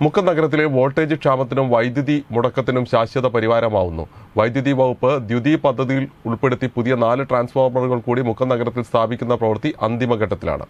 മുക്കം നഗരത്തിലെ വോൾട്ടേജ് ക്ഷാമത്തിനും വൈദ്യുതി മുടക്കത്തിനും ശാശ്വത പരിഹാരമാവുന്നു വൈദ്യുതി വകുപ്പ് ദ്യുതി പദ്ധതിയിൽ ഉൾപ്പെടുത്തി പുതിയ നാല് ട്രാൻസ്ഫോർമറുകൾ കൂടി മുക്കം നഗരത്തിൽ സ്ഥാപിക്കുന്ന പ്രവൃത്തി അന്തിമഘട്ടത്തിലാണ്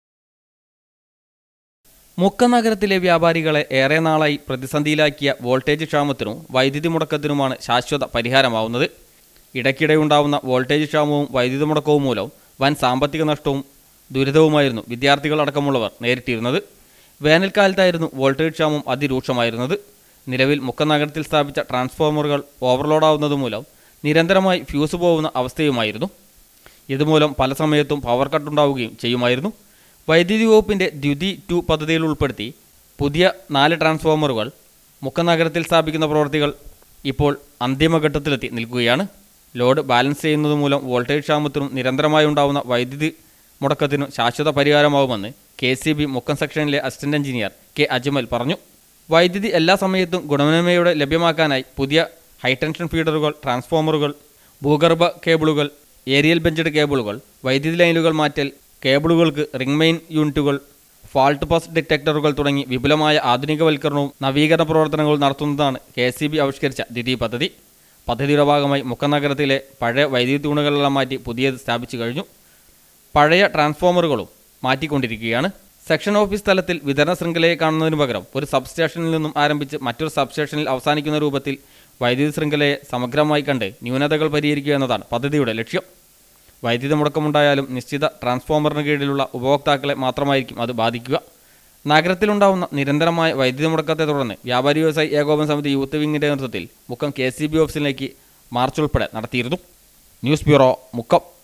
മുക്കം നഗരത്തിലെ വ്യാപാരികളെ ഏറെ നാളായി പ്രതിസന്ധിയിലാക്കിയ വോൾട്ടേജ് ക്ഷാമത്തിനും വൈദ്യുതി മുടക്കത്തിനുമാണ് ശാശ്വത പരിഹാരമാവുന്നത് ഇടയ്ക്കിടെ ഉണ്ടാവുന്ന വോൾട്ടേജ് ക്ഷാമവും വൈദ്യുതി മുടക്കവും മൂലം വൻ സാമ്പത്തിക നഷ്ടവും ദുരിതവുമായിരുന്നു വിദ്യാർത്ഥികൾ അടക്കമുള്ളവർ നേരിട്ടിരുന്നത് വേനൽക്കാലത്തായിരുന്നു വോൾട്ടേജ് ക്ഷാമം അതിരൂക്ഷമായിരുന്നത് നിലവിൽ മുക്കം നഗരത്തിൽ സ്ഥാപിച്ച ട്രാൻസ്ഫോമറുകൾ ഓവർലോഡാവുന്നത് മൂലം നിരന്തരമായി ഫ്യൂസ് പോകുന്ന അവസ്ഥയുമായിരുന്നു ഇതുമൂലം പല സമയത്തും പവർ കട്ടുണ്ടാവുകയും ചെയ്യുമായിരുന്നു വൈദ്യുതി വകുപ്പിൻ്റെ ദ്യുതി ടു പദ്ധതിയിൽ ഉൾപ്പെടുത്തി പുതിയ നാല് ട്രാൻസ്ഫോമറുകൾ മുക്കം നഗരത്തിൽ സ്ഥാപിക്കുന്ന പ്രവൃത്തികൾ ഇപ്പോൾ അന്തിമഘട്ടത്തിലെത്തി നിൽക്കുകയാണ് ലോഡ് ബാലൻസ് ചെയ്യുന്നത് മൂലം വോൾട്ടേജ് ക്ഷാമത്തിനും നിരന്തരമായി ഉണ്ടാവുന്ന വൈദ്യുതി മുടക്കത്തിനും ശാശ്വത പരിഹാരമാവുമെന്ന് കെ സി ബി മുക്കം സെക്ഷനിലെ അസിസ്റ്റന്റ് എഞ്ചിനീയർ കെ അജ്മൽ പറഞ്ഞു വൈദ്യുതി എല്ലാ സമയത്തും ഗുണമേന്മയോടെ ലഭ്യമാക്കാനായി പുതിയ ഹൈടെൻഷൻ ഫീഡറുകൾ ട്രാൻസ്ഫോമറുകൾ ഭൂഗർഭ കേബിളുകൾ ഏരിയൽ ബെഞ്ചഡ് കേബിളുകൾ വൈദ്യുതി ലൈനുകൾ മാറ്റൽ കേബിളുകൾക്ക് റിംഗ് മെയിൻ യൂണിറ്റുകൾ ഫാൾട്ട് പാസ് ഡിറ്റക്ടറുകൾ തുടങ്ങി വിപുലമായ ആധുനികവൽക്കരണവും നവീകരണ പ്രവർത്തനങ്ങളും നടത്തുന്നതാണ് കെ എസ് സി ബി ആവിഷ്കരിച്ച ദ്വിതീയ പദ്ധതി പദ്ധതിയുടെ ഭാഗമായി മുക്കം നഗരത്തിലെ പഴയ വൈദ്യുതി തൂണുകളെല്ലാം മാറ്റി പുതിയത് സ്ഥാപിച്ചു കഴിഞ്ഞു പഴയ ട്രാൻസ്ഫോമറുകളും മാറ്റിക്കൊണ്ടിരിക്കുകയാണ് സെക്ഷൻ ഓഫീസ് തലത്തിൽ വിതരണ ശൃംഖലയെ കാണുന്നതിനു പകരം ഒരു സബ്സ്റ്റേഷനിൽ നിന്നും ആരംഭിച്ച് മറ്റൊരു സബ്സ്റ്റേഷനിൽ അവസാനിക്കുന്ന രൂപത്തിൽ വൈദ്യുതി ശൃംഖലയെ സമഗ്രമായി കണ്ട് ന്യൂനതകൾ പരിഹരിക്കുക എന്നതാണ് പദ്ധതിയുടെ ലക്ഷ്യം വൈദ്യുതി മുടക്കമുണ്ടായാലും നിശ്ചിത ട്രാൻസ്ഫോമറിന് കീഴിലുള്ള ഉപഭോക്താക്കളെ മാത്രമായിരിക്കും അത് ബാധിക്കുക നഗരത്തിലുണ്ടാവുന്ന നിരന്തരമായ വൈദ്യുതി മുടക്കത്തെ തുടർന്ന് വ്യാപാരി വ്യവസായി ഏകോപന സമിതി യൂത്ത് വിങ്ങിന്റെ നേതൃത്വത്തിൽ മുക്കം കെ സി ബി ഓഫീസിലേക്ക് മാർച്ച് ഉൾപ്പെടെ നടത്തിയിരുന്നു ന്യൂസ് ബ്യൂറോ മുക്കം